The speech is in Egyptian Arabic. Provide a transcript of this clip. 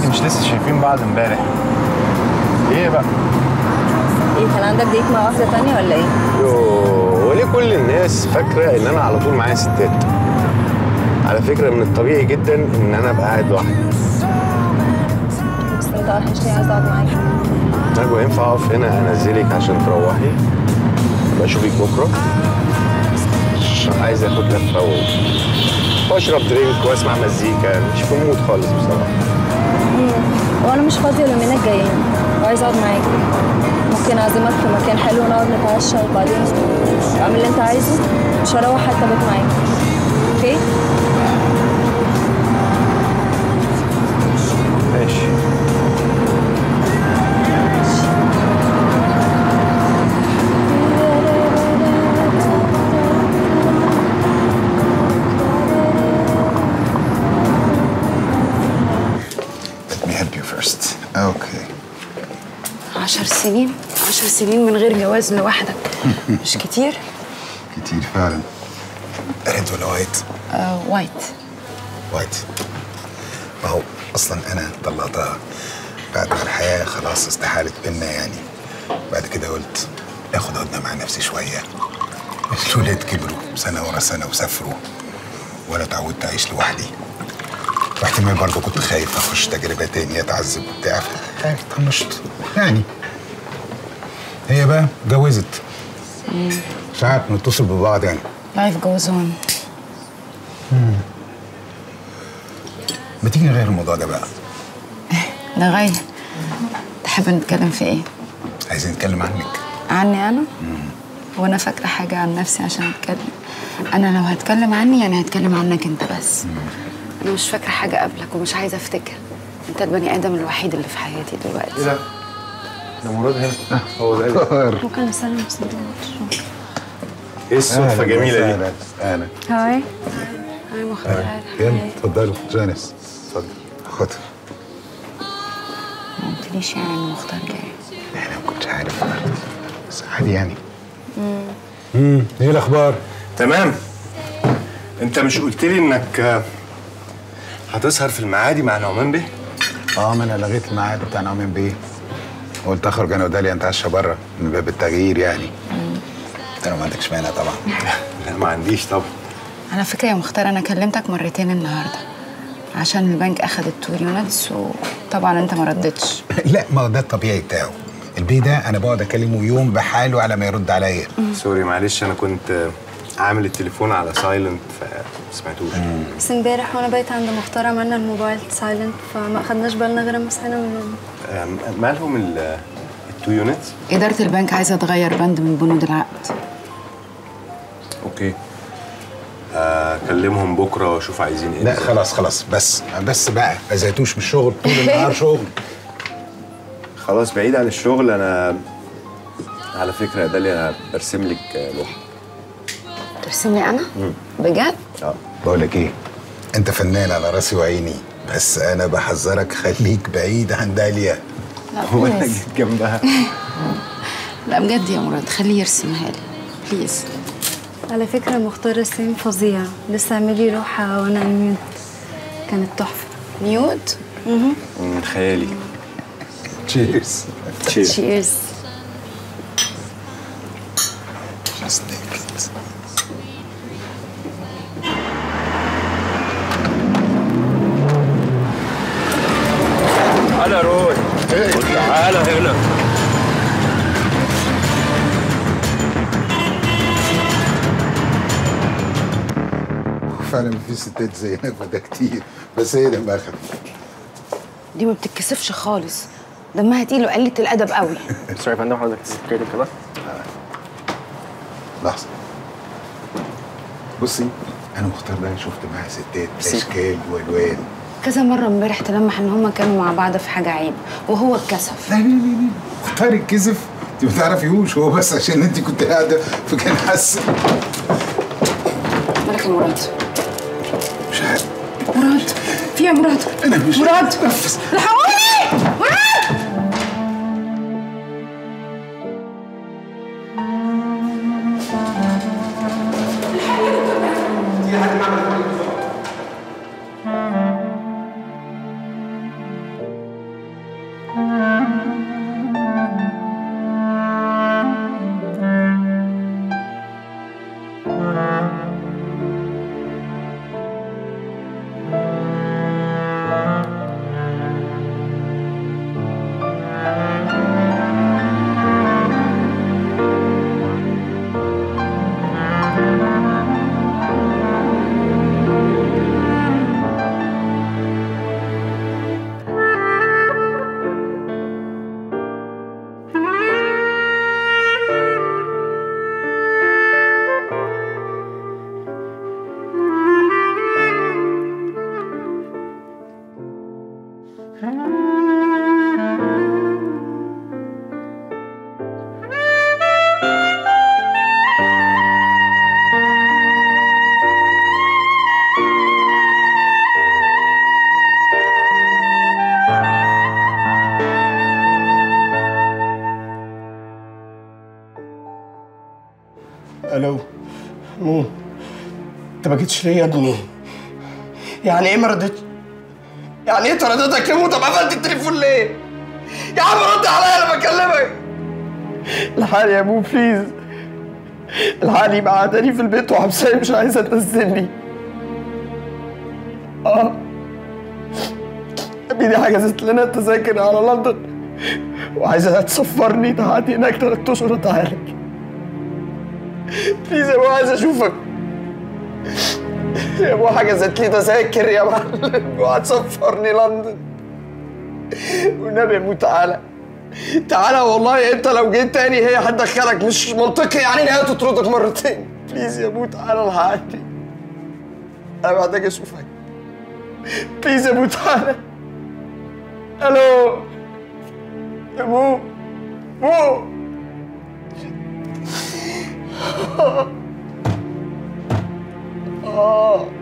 انت مش لسه شايفين بعض امبارح ايه بقى ايه كان عندك ديت مع واحده تانية ولا ايه؟ يوه وليه كل الناس فاكره ان انا على طول معايا ستات على فكره من الطبيعي جدا ان انا ابقى قاعد لوحدي بس انت وحشني عايز اقعد معاك طيب وينفع اقف هنا انزلك عشان تروحي ابقى اشوفك بكره عشان عايز اخد لفه و... واشرب درينك واسمع مزيكا مش في المود خالص بصراحه وانا مش فاضيه اليومين الجايين وعايز اقعد معاك ممكن اعزمك في مكان حلو ونقعد نتعشى وبعدين اعمل اللي انت عايزه مش هروح حتى بيت معاك اوكي ماشي Let me help you first. Okay. عشر سنين عشر سنين من غير جواز لوحدك مش كتير كتير فعلا. ريد ولا وايت؟ آه وايت وايت. ما هو اصلا انا طلقتها بعد ما الحياه خلاص استحالت بينا يعني. بعد كده قلت اخد هدنه مع نفسي شويه. الولاد كبروا سنه ورا سنه وسافروا وانا اتعودت اعيش لوحدي. واحتمال برضه كنت خايف اخش تجربه تانية اتعذب وبتاع خايف طنشت يعني هي بقى اتجوزت ساعات بنتصل ببعض يعني لايف جوز اون ما تيجي نغير الموضوع ده بقى نغير تحب نتكلم في ايه عايزين نتكلم عنك عني انا هو انا فاكره حاجه عن نفسي عشان اتكلم انا لو هتكلم عني يعني هتكلم عنك انت بس انا مش فاكره حاجه قبلك ومش عايزه افتكر انت البني ادم الوحيد اللي في حياتي دلوقتي ايه ده؟ ده مراد هنا هو ده ممكن اسلم بس ايه الصدفه الجميله دي اهلا اهلا هاي هاي مختار يلا اتفضلوا جانس اتفضل خد ما قلتليش يعني ان مختار جاي انا ما كنتش عارف برضه بس عادي يعني امم ايه الاخبار؟ تمام انت مش قلت لي انك آه، هتسهر في المعادي مع نعمان بيه اه ما انا لغيت الميعاد بتاع نعمان بيه قلت اخرج انا وداليا نتعشى بره من باب التغيير يعني انت لو ما عندكش مانع طبعا لا ما عنديش طبعا على فكره يا مختار انا كلمتك مرتين النهارده عشان البنك اخد التور يونتس وطبعا انت ما ردتش لا ما هو ده الطبيعي بتاعه البيه ده انا بقعد اكلمه يوم بحاله على ما يرد عليا سوري معلش انا كنت آه، عامل التليفون على سايلنت فما سمعتوش بس امبارح وانا بايت عند مختار عملنا الموبايل سايلنت فما خدناش بالنا غير لما صحينا من النوم آم، مالهم ال- التو يونتس اداره البنك عايزه تغير بند من بنود العقد اوكي اكلمهم بكره واشوف عايزين ايه لا بالظبط. خلاص خلاص بس بس بقى ما زهقتوش من الشغل طول النهار شغل خلاص بعيد عن الشغل انا على فكره يا داليا انا برسم لك آه، لوحه ترسمني انا بجد اه بقول لك ايه انت فنان على راسي وعيني بس انا بحذرك خليك بعيد عن داليا لا هو انا بليز جيت جنبها لا بجد يا مراد خليه يرسمها لي بليز على فكرة مختار رسام فظيع لسه عاملي لوحة وانا ميوت كانت تحفة نيوت من خيالي تشيرز تشير تشيرز Just naked. تعالى روي تعالى هنا فعلا في ستات زينا وده كتير بس هي دمها خفيف دي ما بتتكسفش خالص دمها تقيل وقلة الادب قوي سوري يا فندم حضرتك تسكري كده لحظه بصي انا مختار ده شفت معاه ستات اشكال والوان كذا مره امبارح تلمح ان هما كانوا مع بعض في حاجه عيب وهو اتكسف لا لا لا لا مختار الكذب انت ما تعرفيهوش هو بس عشان انت كنت قاعده فكان حاسس مالك يا مراد مش عارف مراد في إيه يا مراد انا مش مراد نفس الحقوني مراد الو مو انت ما جيتش ليه يا ابني يعني ايه ما ردتش يعني ايه ترددك يا مو طب قفلت التليفون ليه يا عم رد عليا انا بكلمك الحقني يا مو بليز الحقني بعتني في البيت وحبساني مش عايزه تنزلني اه ابني دي حجزت لنا تذاكر على لندن وعايزه تسفرني تقعدي هناك تلات اشهر وتعالج بليز يا ابو عايز اشوفك يا ابو حجزت لي تذاكر يا معلم وهتسفرني لندن والنبي يا ابو تعالى تعالى والله انت لو جيت تاني هي هتدخلك مش منطقي يعني ان هي تطردك مرتين بليز يا ابو تعالى الحقني انا محتاج اشوفك بليز يا ابو تعالى الو يا ابو ابو اه